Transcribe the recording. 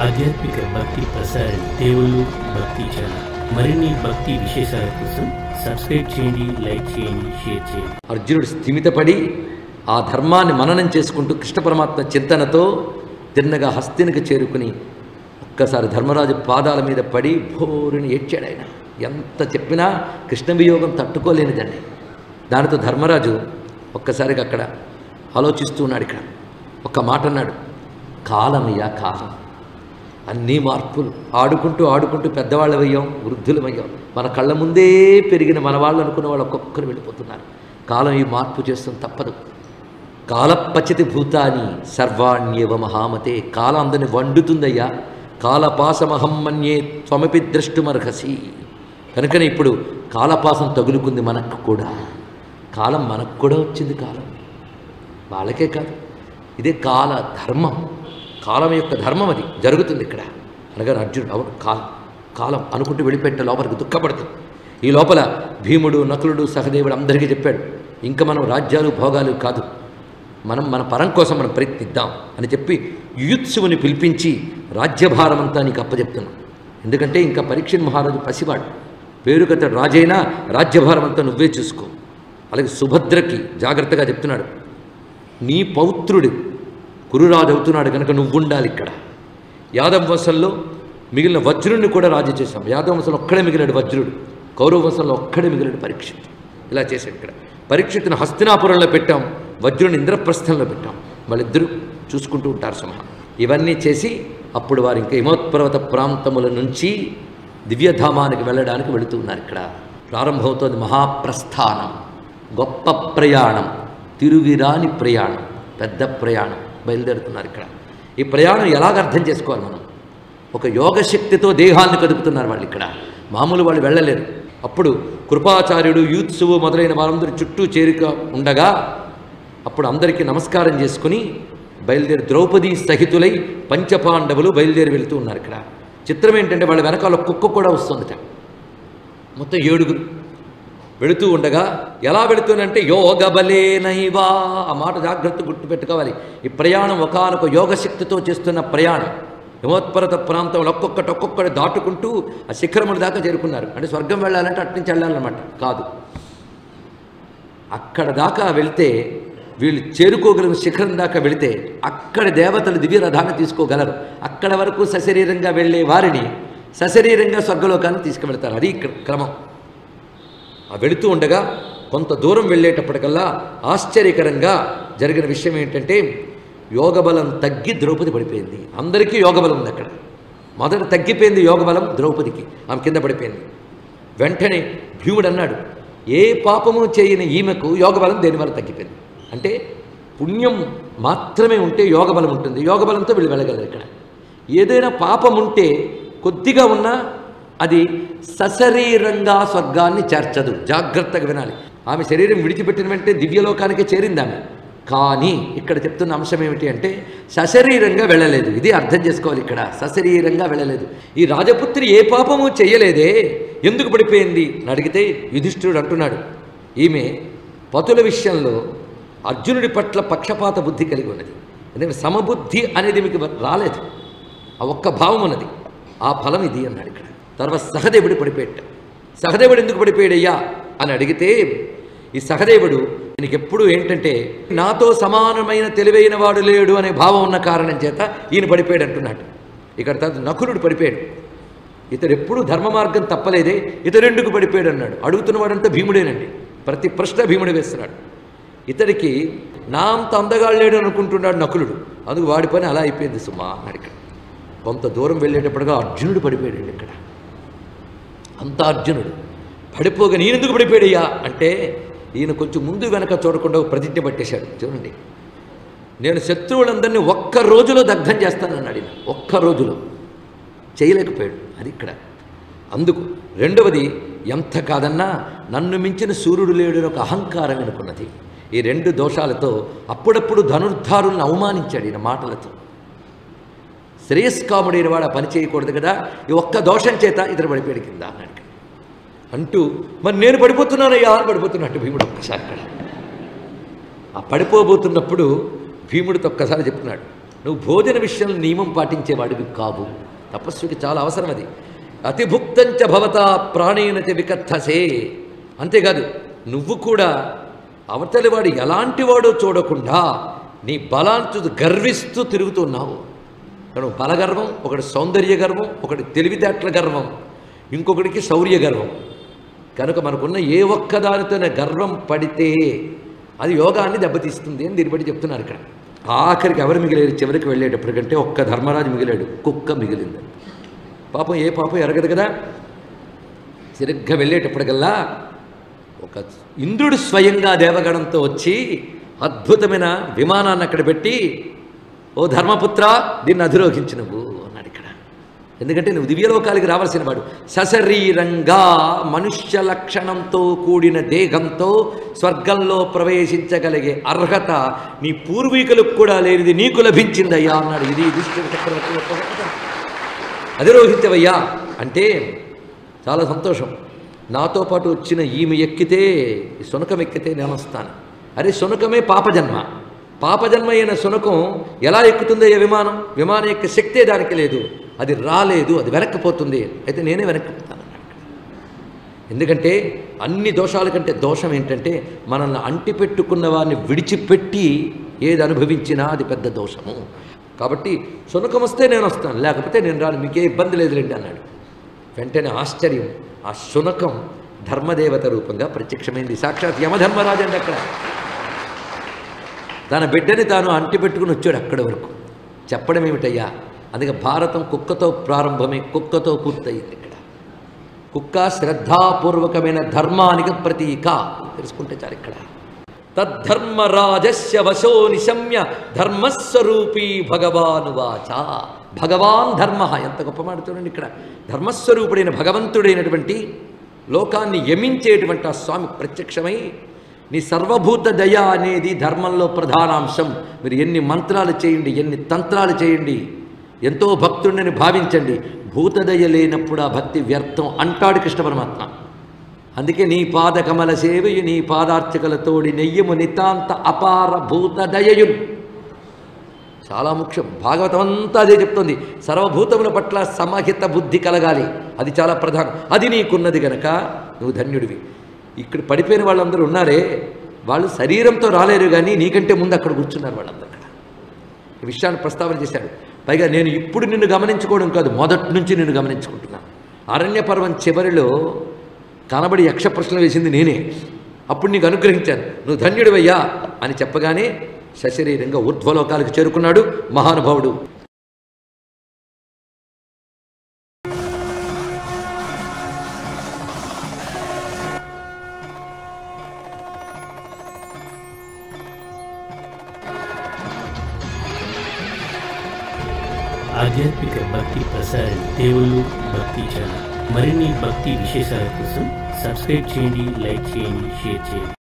ఆధ్యాత్మిక భక్తి ప్రసారం దేవుళ్ళు భక్తి ఛానల్ మరిన్ని భక్తి విశేషాల కోసం సబ్స్క్రైబ్ చేయండి లైక్ చేయండి షేర్ చేయండి అర్జునుడు స్థిమితపడి ఆ ధర్మాన్ని మననం చేసుకుంటూ కృష్ణ పరమాత్మ చింతనతో తిన్నగా హస్తినికి చేరుకుని ఒక్కసారి ధర్మరాజు పాదాల మీద పడి భోరుని ఏడ్చాడు ఆయన ఎంత చెప్పినా కృష్ణ వియోగం తట్టుకోలేనిదండి దానితో ధర్మరాజు ఒక్కసారిగా అక్కడ ఆలోచిస్తూ ఉన్నాడు ఇక్కడ ఒక్క మాట అన్నాడు కాలమయ్యా కాలం అన్నీ మార్పులు ఆడుకుంటూ ఆడుకుంటూ పెద్దవాళ్ళు అయ్యాం వృద్ధులు అయ్యాం మన కళ్ళ ముందే పెరిగిన మన వాళ్ళు అనుకున్న వాళ్ళు ఒక్కొక్కరు వెళ్ళిపోతున్నారు కాలం ఈ మార్పు చేస్తుంది తప్పదు కాలపచితి భూతాని సర్వాణ్యేవ మహామతే కాలం అందరిని వండుతుందయ్యా కాలపాసమహం మన్యే త్వమపి ద్రష్టుమర్హసి కనుకనే ఇప్పుడు కాలపాసం తగులుకుంది మనకు కూడా కాలం మనకు కూడా వచ్చింది కాలం వాళ్ళకే కాదు ఇదే కాల ధర్మం కాలం యొక్క ధర్మం అది జరుగుతుంది ఇక్కడ అనగానే అర్జునుడు అవును కాలం కాలం అనుకుంటూ వెళ్ళిపెట్టే లోపలికి దుఃఖపడుతుంది ఈ లోపల భీముడు నకులుడు సహదేవుడు అందరికీ చెప్పాడు ఇంకా మనం రాజ్యాలు భోగాలు కాదు మనం మన పరం కోసం మనం ప్రయత్నిద్దాం అని చెప్పి యుయుత్సువుని పిలిపించి రాజ్యభారం అంతా నీకు అప్పచెప్తున్నాం ఎందుకంటే ఇంకా పరీక్ష మహారాజు పసివాడు పేరుకతడు రాజైనా రాజ్యభారం అంతా నువ్వే చూసుకో అలాగే సుభద్రకి జాగ్రత్తగా చెప్తున్నాడు నీ పౌత్రుడు కురురాజు అవుతున్నాడు కనుక నువ్వు ఉండాలి ఇక్కడ యాదవ వంశంలో మిగిలిన వజ్రుడిని కూడా రాజు చేశాం యాదవ వంశంలో ఒక్కడే మిగిలాడు వజ్రుడు కౌరవ వంశంలో ఒక్కడే మిగిలాడు పరీక్షిత్ ఇలా చేశాడు ఇక్కడ పరీక్షిత్తును హస్తినాపురంలో పెట్టాం వజ్రుని ఇంద్రప్రస్థంలో పెట్టాం వాళ్ళిద్దరూ చూసుకుంటూ ఉంటారు సింహ ఇవన్నీ చేసి అప్పుడు వారు ఇంకా హిమోత్పర్వత ప్రాంతముల నుంచి దివ్యధామానికి వెళ్ళడానికి వెళుతూ ఉన్నారు ఇక్కడ ప్రారంభమవుతోంది మహాప్రస్థానం గొప్ప ప్రయాణం తిరుగిరాని ప్రయాణం పెద్ద ప్రయాణం బయలుదేరుతున్నారు ఇక్కడ ఈ ప్రయాణం ఎలాగ అర్థం చేసుకోవాలి మనం ఒక యోగశక్తితో దేహాన్ని కదుపుతున్నారు వాళ్ళు ఇక్కడ మామూలు వాళ్ళు వెళ్ళలేరు అప్పుడు కృపాచార్యుడు యూత్సువు మొదలైన వారందరూ చుట్టూ చేరిక ఉండగా అప్పుడు అందరికీ నమస్కారం చేసుకుని బయలుదేరి ద్రౌపది సహితులై పంచపాండవులు బయలుదేరి వెళ్తూ ఉన్నారు ఇక్కడ చిత్రం ఏంటంటే వాళ్ళ వెనకాల కుక్క కూడా వస్తుందట మొత్తం ఏడుగురు వెళుతూ ఉండగా ఎలా వెళుతూనంటే యోగ బలేనైవా ఆ మాట జాగ్రత్త గుర్తుపెట్టుకోవాలి ఈ ప్రయాణం ఒకనొక యోగశక్తితో చేస్తున్న ప్రయాణం హిమోత్పర్వత ప్రాంతంలో ఒక్కొక్కటి ఒక్కొక్కటి దాటుకుంటూ ఆ శిఖరముల దాకా చేరుకున్నారు అంటే స్వర్గం వెళ్ళాలంటే అట్నుంచి వెళ్ళాలన్నమాట కాదు అక్కడ దాకా వెళ్తే వీళ్ళు చేరుకోగలిగిన శిఖరం దాకా వెళితే అక్కడ దేవతలు దివ్య రథాన్ని తీసుకోగలరు అక్కడ వరకు సశరీరంగా వెళ్ళే వారిని సశరీరంగా స్వర్గలోకాన్ని తీసుకువెళ్తారు అది ఇక్కడ క్రమం ఆ వెళుతూ ఉండగా కొంత దూరం వెళ్ళేటప్పటికల్లా ఆశ్చర్యకరంగా జరిగిన విషయం ఏంటంటే యోగబలం తగ్గి ద్రౌపది పడిపోయింది అందరికీ యోగబలం ఉంది అక్కడ మొదట తగ్గిపోయింది యోగబలం ద్రౌపదికి ఆమె కింద పడిపోయింది వెంటనే భీముడు అన్నాడు ఏ పాపము చేయని ఈమెకు యోగబలం దేనివల్ల తగ్గిపోయింది అంటే పుణ్యం మాత్రమే ఉంటే యోగబలం ఉంటుంది యోగబలంతో వీళ్ళు వెళ్ళగలరు ఇక్కడ ఏదైనా పాపం ఉంటే కొద్దిగా ఉన్నా అది సశరీరంగా స్వర్గాన్ని చేర్చదు జాగ్రత్తగా వినాలి ఆమె శరీరం విడిచిపెట్టిన వెంటనే దివ్యలోకానికి చేరింది ఆమె కానీ ఇక్కడ చెప్తున్న అంశం ఏమిటి అంటే సశరీరంగా వెళ్ళలేదు ఇది అర్థం చేసుకోవాలి ఇక్కడ సశరీరంగా వెళ్ళలేదు ఈ రాజపుత్రి ఏ పాపము చేయలేదే ఎందుకు పడిపోయింది అని అడిగితే యుధిష్ఠిరుడు అంటున్నాడు ఈమె పతుల విషయంలో అర్జునుడి పట్ల పక్షపాత బుద్ధి కలిగి ఉన్నది ఎందుకంటే సమబుద్ధి అనేది మీకు రాలేదు ఆ ఒక్క భావం ఉన్నది ఆ ఫలం ఇది అన్నాడు ఇక్కడ తర్వాత సహదేవుడు పడిపోయాడు సహదేవుడు ఎందుకు పడిపోయాడయ్యా అని అడిగితే ఈ సహదేవుడు ఈయనకి ఎప్పుడు ఏంటంటే నాతో సమానమైన తెలివైన వాడు లేడు అనే భావం ఉన్న కారణం చేత ఈయన పడిపోయాడు అంటున్నాడు ఇక్కడ తర్వాత నకులుడు పడిపోయాడు ఇతడు ఎప్పుడూ ధర్మ మార్గం తప్పలేదే ఇతరెందుకు పడిపోయాడు అన్నాడు అడుగుతున్నవాడంతా భీముడేనండి ప్రతి ప్రశ్న భీముడు వేస్తున్నాడు ఇతడికి నా అంత అందగాడు లేడు అనుకుంటున్నాడు నకులుడు అందుకు వాడి పని అలా అయిపోయింది సుమా అన్నాడు ఇక్కడ కొంత దూరం వెళ్ళేటప్పటిగా అర్జునుడు పడిపోయాడు ఇక్కడ అంత అర్జునుడు పడిపోగా నేనెందుకు పడిపోయాడయ్యా అంటే ఈయన కొంచెం ముందు వెనక చూడకుండా ఒక ప్రతిజ్ఞ పట్టేశాడు చూడండి నేను శత్రువులందరినీ ఒక్క రోజులో దగ్ధం చేస్తానన్నాడు ఈయన ఒక్క రోజులో చేయలేకపోయాడు అది ఇక్కడ అందుకు రెండవది ఎంత కాదన్నా నన్ను మించిన సూర్యుడు లేడు అని ఒక అహంకారం అనుకున్నది ఈ రెండు దోషాలతో అప్పుడప్పుడు ధనుర్ధారులను అవమానించాడు ఈయన మాటలతో శ్రేయస్కాముడైన వాడు ఆ పని చేయకూడదు కదా ఈ ఒక్క దోషం చేత ఇతరు పడిపోయాడు కింద అన్నాడు ఇక్కడ. అంటూ మరి నేను పడిపోతున్నానయ్యా అని పడిపోతున్నట్టు భీముడు ఒక్కసారి అక్కడ ఆ పడిపోబోతున్నప్పుడు భీముడితో ఒక్కసారి చెప్తున్నాడు నువ్వు భోజన విషయంలో నియమం పాటించేవాడివి కావు తపస్సుకి చాలా అవసరం అది అతిభుక్తంచ భవతా ప్రాణేన చ వికథసే అంతేకాదు నువ్వు కూడా అవతలివాడు ఎలాంటి వాడో చూడకుండా నీ బలాంతు గర్విస్తూ తిరుగుతున్నావు ఇక్కడ బలగర్వం ఒకటి సౌందర్య గర్వం ఒకటి తెలివితేటల గర్వం ఇంకొకటికి శౌర్య గర్వం కనుక మనకున్న ఏ ఒక్కదానితోనే గర్వం పడితే అది యోగాన్ని దెబ్బతీస్తుంది అని దీన్ని బట్టి చెప్తున్నారు ఇక్కడ ఆఖరికి ఎవరు మిగిలేరు చివరికి వెళ్ళేటప్పటికంటే ఒక్క ధర్మరాజు మిగిలాడు కుక్క మిగిలింది పాపం ఏ పాపం ఎరగదు కదా సరిగ్గా వెళ్ళేటప్పటికల్లా ఒక ఇంద్రుడు స్వయంగా దేవగణంతో వచ్చి అద్భుతమైన విమానాన్ని అక్కడ పెట్టి ఓ ధర్మపుత్ర దీన్ని అధిరోహించు నువ్వు అన్నాడు ఇక్కడ ఎందుకంటే నువ్వు దివ్యలోకాలకి రావాల్సిన వాడు సశరీరంగా మనుష్య లక్షణంతో కూడిన దేహంతో స్వర్గంలో ప్రవేశించగలిగే అర్హత నీ పూర్వీకులకు కూడా లేనిది నీకు లభించిందయ్యా అన్నాడు ఇది యుధిష్ఠిర చక్రవర్తి యొక్క గొప్పతనం. అధిరోహించవయ్యా అంటే చాలా సంతోషం నాతో పాటు వచ్చిన ఈమె ఎక్కితే ఈ శునకం ఎక్కితే నేను వస్తాను అరే శునకమే పాపజన్మ పాపజన్మ అయిన శునకం ఎలా ఎక్కుతుందయ్యా విమానం విమానం యొక్క శక్తే దానికి లేదు అది రాలేదు అది వెనక్కిపోతుంది అయితే నేనే వెనక్కిపోతాను అన్నాడు. ఎందుకంటే అన్ని దోషాల కంటే దోషం ఏంటంటే మనల్ని అంటిపెట్టుకున్న వారిని విడిచిపెట్టి ఏది అనుభవించినా అది పెద్ద దోషము కాబట్టి శునకం వస్తే నేను వస్తాను లేకపోతే నేను రాను మీకే ఇబ్బంది లేదులేండి అన్నాడు వెంటనే ఆశ్చర్యం ఆ శునకం ధర్మదేవత రూపంగా ప్రత్యక్షమైంది సాక్షాత్ యమధర్మరాజు అండి అక్కడ తన బిడ్డని తాను అంటిపెట్టుకుని వచ్చాడు అక్కడి వరకు చెప్పడం ఏమిటయ్యా అందుకే భారతం కుక్కతో ప్రారంభమై కుక్కతో పూర్తయింది ఇక్కడ కుక్క శ్రద్ధాపూర్వకమైన ధర్మానికి ప్రతీక తెలుసుకుంటే చాలు ఇక్కడ తద్ధర్మరాజస్య వశో నిశమ్య ధర్మస్వరూపీ భగవానువాచ భగవాన్ ధర్మ ఎంత గొప్ప మాట చూడండి ఇక్కడ ధర్మస్వరూపుడైన భగవంతుడైనటువంటి లోకాన్ని యమించేటువంటి ఆ స్వామి ప్రత్యక్షమై నీ సర్వభూత దయ అనేది ధర్మంలో ప్రధానాంశం మీరు ఎన్ని మంత్రాలు చేయండి ఎన్ని తంత్రాలు చేయండి ఎంతో భక్తుడిని భావించండి భూతదయ లేనప్పుడు ఆ భక్తి వ్యర్థం అంటాడు కృష్ణ పరమాత్మ అందుకే నీ పాద కమల సేవయు నీ పాదార్చకలతోడి నెయ్యము నితాంత అపార భూతదయయున్ చాలా ముఖ్యం భాగవతం అంతా అదే చెప్తుంది సర్వభూతముల పట్ల సమహిత బుద్ధి కలగాలి అది చాలా ప్రధానం అది నీకున్నది గనక నువ్వు ధన్యుడివి ఇక్కడ పడిపోయిన వాళ్ళందరూ ఉన్నారే వాళ్ళు శరీరంతో రాలేరు కానీ నీకంటే ముందు అక్కడ కూర్చున్నారు వాళ్ళందరూ అక్కడ ఈ విషయాన్ని ప్రస్తావన చేశాడు పైగా నేను ఇప్పుడు నిన్ను గమనించుకోవడం కాదు మొదటి నుంచి నిన్ను గమనించుకుంటున్నాను అరణ్య పర్వం చివరిలో కనబడి యక్ష ప్రశ్నలు వేసింది నేనే అప్పుడు నీకు అనుగ్రహించాను నువ్వు ధన్యుడివయ్యా అని చెప్పగానే సశరీరంగా ఊర్ధ్వలోకాలకు చేరుకున్నాడు మహానుభావుడు ఆధ్యాత్మిక భక్తి ప్రసారం దేవుళ్ళు భక్తి ఛానల్ మరిన్ని భక్తి విశేషాల కోసం సబ్స్క్రైబ్ చేయండి లైక్ చేయండి షేర్ చేయండి